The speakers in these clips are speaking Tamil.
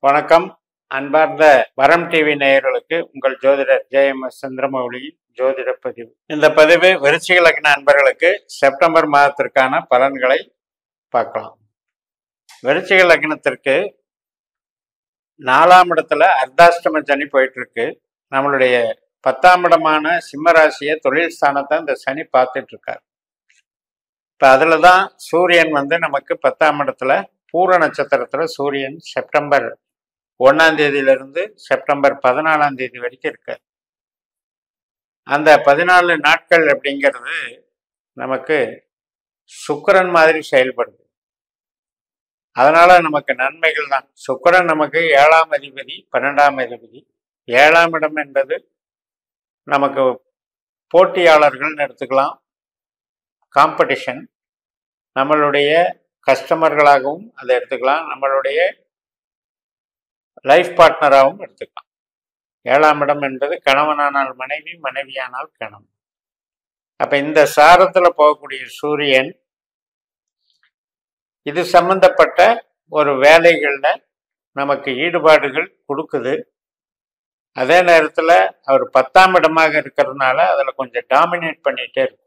வணக்கம் அன்பார்ந்த வரம் டிவி நேயர்களுக்கு உங்கள் ஜோதிடர் ஜெயஎம்எஸ் சந்திரமௌலியின் ஜோதிட பதிவு இந்த பதிவு விருச்சிக லக்ன அன்பர்களுக்கு செப்டம்பர் மாதத்திற்கான பலன்களை பார்க்கலாம் விருச்சிக லக்னத்திற்கு நாலாம் இடத்துல அர்த்தாஷ்டம சனி போயிட்டு இருக்கு நம்மளுடைய பத்தாம் இடமான சிம்ம ராசியை தொழில் ஸ்தானத்தை இந்த சனி பார்த்துட்டு இருக்கார் இப்போ அதில் தான் சூரியன் வந்து நமக்கு பத்தாம் இடத்துல பூர நட்சத்திரத்தில் சூரியன் செப்டம்பர் ஒன்றாம் தேதியிலிருந்து செப்டம்பர் பதினாலாம் தேதி வரைக்கும் இருக்கு அந்த பதினாலு நாட்கள் அப்படிங்கிறது நமக்கு சுக்கிரன் மாதிரி செயல்படுது அதனால நமக்கு நன்மைகள் தான் சுக்கிரன் நமக்கு ஏழாம் அதிபதி பன்னெண்டாம் அதிபதி ஏழாம் இடம் என்பது நமக்கு போட்டியாளர்கள்னு எடுத்துக்கலாம் காம்படிஷன் நம்மளுடைய கஸ்டமர்களாகவும் அதை எடுத்துக்கலாம் நம்மளுடைய லைஃப் பார்ட்னராகவும் எடுத்துக்கலாம் ஏழாம் இடம் என்பது கணவனானால் மனைவி மனைவியானால் கணவன் அப்ப இந்த சாரத்துல போகக்கூடிய சூரியன் இது சம்பந்தப்பட்ட ஒரு வேலைகள்ல நமக்கு ஈடுபாடுகள் கொடுக்குது அதே நேரத்துல அவர் பத்தாம் இடமாக இருக்கிறதுனால அதுல கொஞ்சம் டாமினேட் பண்ணிட்டே இருக்கும்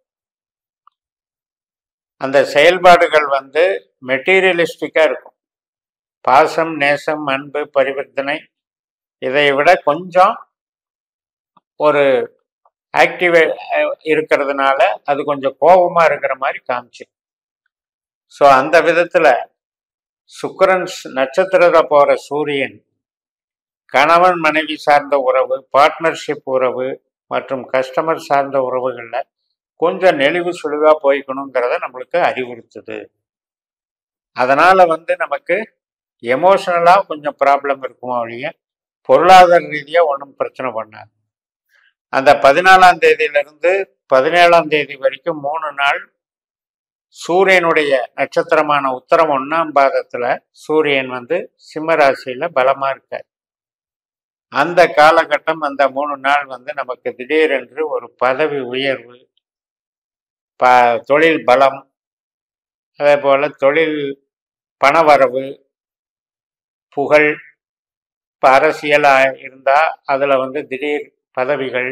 அந்த செயல்பாடுகள் வந்து மெட்டீரியலிஸ்டிக்கா இருக்கும் பாசம் நேசம் அன்பு பரிவர்த்தனை இதை விட கொஞ்சம் ஒரு ஆக்டிவே இருக்கிறதுனால அது கொஞ்சம் கோபமா இருக்கிற மாதிரி காமிச்சு ஸோ அந்த விதத்துல சுக்கரன் நட்சத்திரத்தை போற சூரியன் கணவன் மனைவி சார்ந்த உறவு பார்ட்னர்ஷிப் உறவு மற்றும் கஸ்டமர் சார்ந்த உறவுகளில் கொஞ்சம் நெளிவு சுழிவா போய்க்கணுங்கிறத நம்மளுக்கு அறிவுறுத்துது அதனால வந்து நமக்கு எமோஷனலா கொஞ்சம் ப்ராப்ளம் இருக்குமோ ஒழிய பொருளாதார ரீதியா ஒன்றும் பிரச்சனை பண்ணாது அந்த பதினாலாம் தேதியிலிருந்து பதினேழாம் தேதி வரைக்கும் மூணு நாள் சூரியனுடைய நட்சத்திரமான உத்தரம் ஒன்னாம் பாதத்துல சூரியன் வந்து சிம்ம ராசியில பலமா இருக்கார் அந்த காலகட்டம் அந்த மூணு நாள் வந்து நமக்கு திடீரென்று ஒரு பதவி உயர்வு ப தொழில் பலம் அதே போல தொழில் பணவரவு புகழ் இப்போ அரசியலாக இருந்தால் அதில் வந்து திடீர் பதவிகள்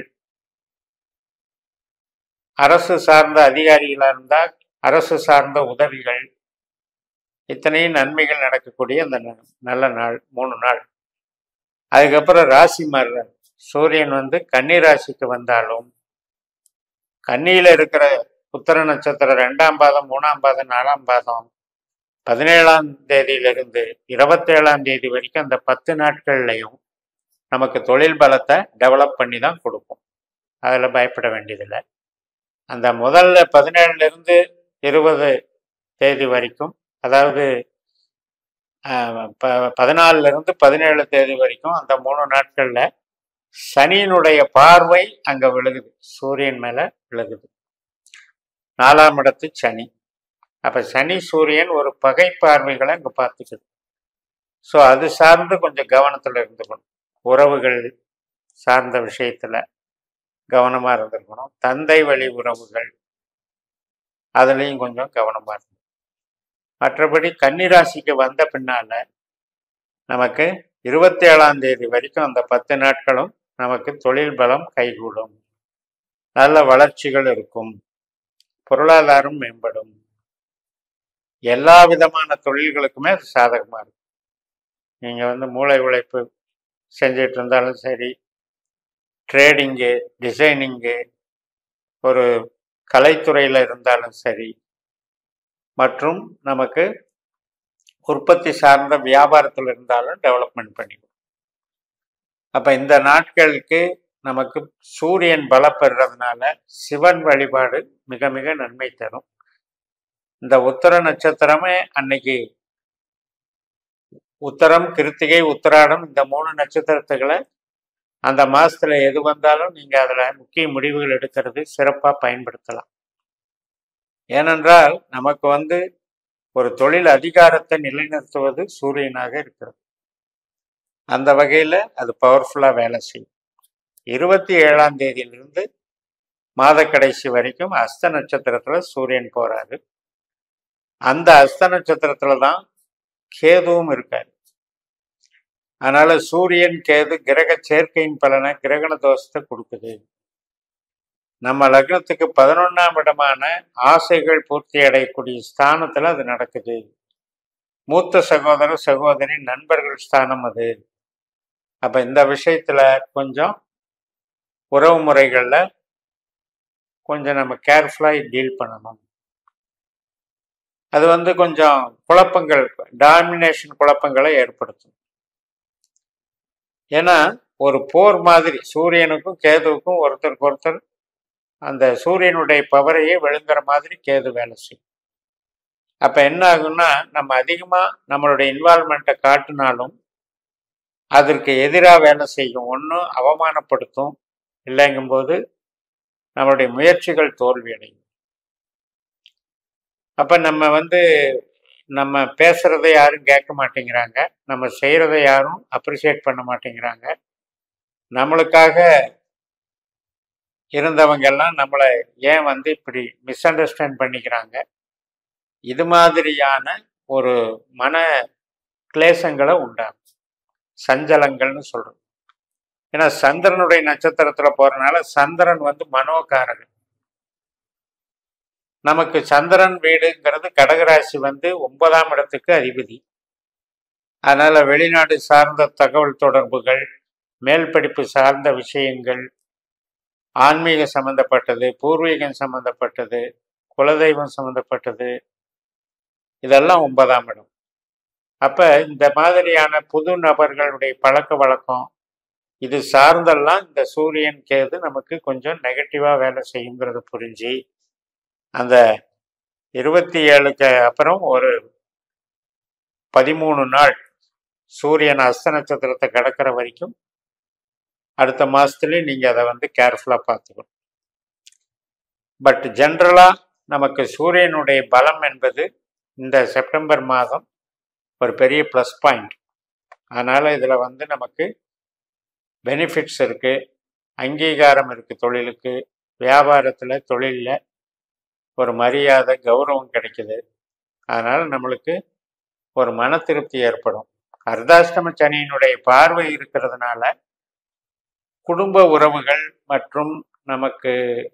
அரசு சார்ந்த அதிகாரிகளாக இருந்தால் அரசு சார்ந்த உதவிகள் இத்தனையும் நன்மைகள் நடக்கக்கூடிய அந்த ந- நல்ல நாள் மூணு நாள் அதுக்கப்புறம் ராசி மாறுறார் சூரியன் வந்து கன்னி ராசிக்கு வந்தாலும் கன்னியில இருக்கிற உத்தர நட்சத்திரம் ரெண்டாம் பாதம் மூணாம் பாதம் நாலாம் பாதம் பதினேழாம் தேதியிலிருந்து இருபத்தேழாம் தேதி வரைக்கும் அந்த பத்து நாட்கள்லையும் நமக்கு தொழில் பலத்தை டெவலப் பண்ணி தான் கொடுக்கும் அதில் பயப்பட வேண்டியதில்லை அந்த முதல்ல பதினேழுல இருந்து இருபது தேதி வரைக்கும் அதாவது ஆஹ், ப- பதினாலுல இருந்து பதினேழு தேதி வரைக்கும் அந்த மூணு நாட்கள்ல சனியினுடைய பார்வை அங்க விழுகுது சூரியன் மேல விழுகுது நாலாம் இடத்து சனி அப்ப சனி சூரியன் ஒரு பகை பார்வைகளை அங்க பார்த்துக்குது ஸோ அது சார்ந்து கொஞ்சம் கவனத்துல இருந்துக்கணும் உறவுகள் சார்ந்த விஷயத்துல கவனமா இருந்திருக்கணும் தந்தை வழி உறவுகள் அதுலேயும் கொஞ்சம் கவனமா இருக்கணும் மற்றபடி கன்னிராசிக்கு வந்த பின்னால நமக்கு இருபத்தி ஏழாம் தேதி வரைக்கும் அந்த பத்து நாட்களும் நமக்கு தொழில் பலம் கைகூடும் நல்ல வளர்ச்சிகள் இருக்கும் பொருளாதாரம் மேம்படும் எல்லா விதமான தொழில்களுக்குமே அது சாதகமா இருக்கும் நீங்க வந்து மூளை உழைப்பு செஞ்சிட்டு இருந்தாலும் சரி ட்ரேடிங்கு டிசைனிங்கு ஒரு கலைத்துறையில் இருந்தாலும் சரி மற்றும் நமக்கு உற்பத்தி சார்ந்த வியாபாரத்தில் இருந்தாலும் டெவலப்மெண்ட் பண்ணிக்கும் அப்போ இந்த நாட்களுக்கு நமக்கு சூரியன் பலப்பெறதுனால சிவன் வழிபாடு மிக மிக நன்மை தரும் இந்த உத்தர நட்சத்திரமே அன்னைக்கு உத்தரம் கிருத்திகை உத்தராடம் இந்த மூணு நட்சத்திரத்துகளை அந்த மாசத்துல எது வந்தாலும் நீங்க அதுல முக்கிய முடிவுகள் எடுக்கிறது சிறப்பா பயன்படுத்தலாம் ஏனென்றால் நமக்கு வந்து ஒரு தொழில் அதிகாரத்தை நிலைநிறுத்துவது சூரியனாக இருக்கிறது அந்த வகையில அது பவர்ஃபுல்லா வேலை செய்யும் இருபத்தி ஏழாம் தேதியிலிருந்து மாத கடைசி வரைக்கும் அஸ்த நட்சத்திரத்துல சூரியன் போறாரு அந்த அஸ்த நட்சத்திரத்துல தான் கேதுவும் இருக்காரு அதனால சூரியன் கேது கிரக சேர்க்கையின் பலனை கிரகண தோஷத்தை கொடுக்குது நம்ம லக்னத்துக்கு பதினொன்னாம் இடமான ஆசைகள் பூர்த்தி அடையக்கூடிய ஸ்தானத்துல அது நடக்குது மூத்த சகோதர சகோதரி நண்பர்கள் ஸ்தானம் அது அப்ப இந்த விஷயத்துல கொஞ்சம் உறவு முறைகள்ல கொஞ்சம் நம்ம கேர்ஃபுல்லா டீல் பண்ணணும் அது வந்து கொஞ்சம் குழப்பங்கள் டாமினேஷன் குழப்பங்களை ஏற்படுத்தும் ஏன்னா ஒரு போர் மாதிரி சூரியனுக்கும் கேதுவுக்கும் ஒருத்தருக்கு ஒருத்தர் அந்த சூரியனுடைய பவரையே விழுங்குற மாதிரி கேது வேலை செய்யும் அப்ப என்ன ஆகும்னா நம்ம அதிகமா நம்மளுடைய இன்வால்மெண்ட்டை காட்டினாலும் அதற்கு எதிராக வேலை செய்யும் ஒன்றும் அவமானப்படுத்தும் இல்லைங்கும்போது நம்மளுடைய முயற்சிகள் தோல்வி அடையும் அப்ப நம்ம வந்து நம்ம பேசுறதை யாரும் கேட்க மாட்டேங்கிறாங்க நம்ம செய்யறதை யாரும் அப்ரிசியேட் பண்ண மாட்டேங்கிறாங்க நம்மளுக்காக இருந்தவங்க எல்லாம் நம்மளை ஏன் வந்து இப்படி மிஸ் அண்டர்ஸ்டாண்ட் பண்ணிக்கிறாங்க இது மாதிரியான ஒரு மன கிளேசங்களை உண்டாகும் சஞ்சலங்கள்னு சொல்றோம் ஏன்னா சந்திரனுடைய நட்சத்திரத்துல போறதுனால சந்திரன் வந்து மனோகாரகன் நமக்கு சந்திரன் வீடுங்கிறது கடகராசி வந்து ஒன்பதாம் இடத்துக்கு அதிபதி அதனால வெளிநாடு சார்ந்த தகவல் தொடர்புகள் மேல் படிப்பு சார்ந்த விஷயங்கள் ஆன்மீக சம்பந்தப்பட்டது பூர்வீகம் சம்பந்தப்பட்டது குலதெய்வம் சம்பந்தப்பட்டது இதெல்லாம் ஒன்பதாம் இடம் அப்ப இந்த மாதிரியான புது நபர்களுடைய பழக்க வழக்கம் இது சார்ந்தெல்லாம் இந்த சூரியன் கேது நமக்கு கொஞ்சம் நெகட்டிவா வேலை செய்யுங்கிறத புரிஞ்சு அந்த இருபத்தி ஏழுக்கு அப்புறம் ஒரு பதிமூணு நாள் சூரியன் அஸ்த நட்சத்திரத்தை கடக்கிற வரைக்கும் அடுத்த மாசத்துலயும் நீங்க அதை வந்து கேர்ஃபுல்லா பார்த்துக்கணும் பட் ஜென்ரலா நமக்கு சூரியனுடைய பலம் என்பது இந்த செப்டம்பர் மாதம் ஒரு பெரிய ப்ளஸ் பாயிண்ட் அதனால இதுல வந்து நமக்கு பெனிஃபிட்ஸ் இருக்கு அங்கீகாரம் இருக்கு தொழிலுக்கு வியாபாரத்துல தொழில்ல ஒரு மரியாதை கௌரவம் கிடைக்குது அதனால நம்மளுக்கு ஒரு மன திருப்தி ஏற்படும் அர்த்தாஷ்டம சனியினுடைய பார்வை இருக்கிறதுனால குடும்ப உறவுகள் மற்றும் நமக்கு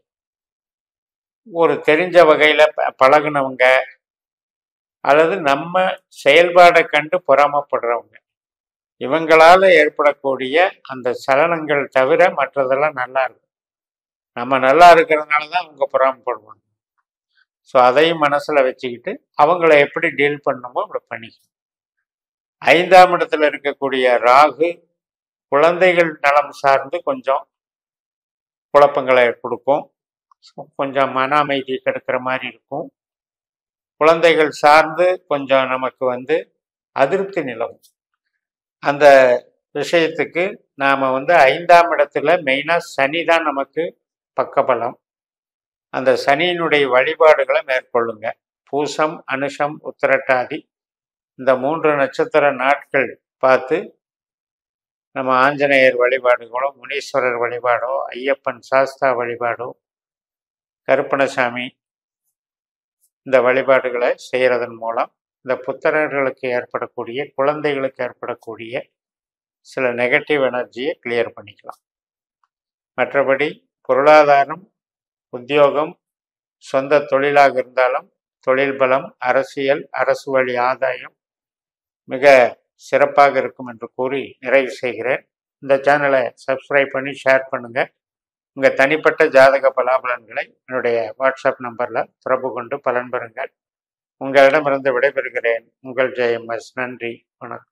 ஒரு தெரிஞ்ச வகையில ப- பழகுனவங்க அல்லது நம்ம செயல்பாடை கண்டு பொறாமப்படுறவங்க இவங்களால ஏற்படக்கூடிய அந்த சலனங்கள் தவிர மற்றதெல்லாம் நல்லா இருக்கும் நம்ம நல்லா இருக்கிறதுனால தான் அவங்க பொறாமப்படுவாங்க ஸோ அதையும் மனசுல வச்சுக்கிட்டு அவங்கள எப்படி டீல் பண்ணணுமோ அப்படி பண்ணிக்கணும் ஐந்தாம் இடத்துல இருக்கக்கூடிய ராகு குழந்தைகள் நலம் சார்ந்து கொஞ்சம் குழப்பங்களை கொடுக்கும் So, கொஞ்சம் மன அமைதி கெடுக்கிற மாதிரி இருக்கும் குழந்தைகள் சார்ந்து கொஞ்சம் நமக்கு வந்து அதிருப்தி நிலவும் அந்த விஷயத்துக்கு நாம வந்து ஐந்தாம் இடத்துல மெயினா சனி தான் நமக்கு பக்கபலம் அந்த சனியினுடைய வழிபாடுகளை மேற்கொள்ளுங்க பூசம் அனுஷம் உத்திரட்டாதி இந்த மூன்று நட்சத்திர நாட்கள் பார்த்து நம்ம ஆஞ்சநேயர் வழிபாடுகளோ முனீஸ்வரர் வழிபாடோ ஐயப்பன் சாஸ்தா வழிபாடோ கருப்பணசாமி இந்த வழிபாடுகளை செய்கிறதன் மூலம் இந்த புத்திரர்களுக்கு ஏற்படக்கூடிய குழந்தைகளுக்கு ஏற்படக்கூடிய சில நெகட்டிவ் எனர்ஜியை கிளியர் பண்ணிக்கலாம் மற்றபடி பொருளாதாரம் உத்தியோகம் சொந்த தொழிலாக இருந்தாலும் தொழில் பலம் அரசியல் அரசு வழி ஆதாயம் மிக சிறப்பாக இருக்கும் என்று கூறி நிறைவு செய்கிறேன் இந்த சேனலை சப்ஸ்கிரைப் பண்ணி ஷேர் பண்ணுங்க உங்க தனிப்பட்ட ஜாதக பலாபலன்களை என்னுடைய வாட்ஸ்அப் நம்பர்ல தொடர்பு கொண்டு பலன் பெறுங்கள் உங்களிடமிருந்து விடைபெறுகிறேன் உங்கள் ஜெயம்எஸ் நன்றி வணக்கம்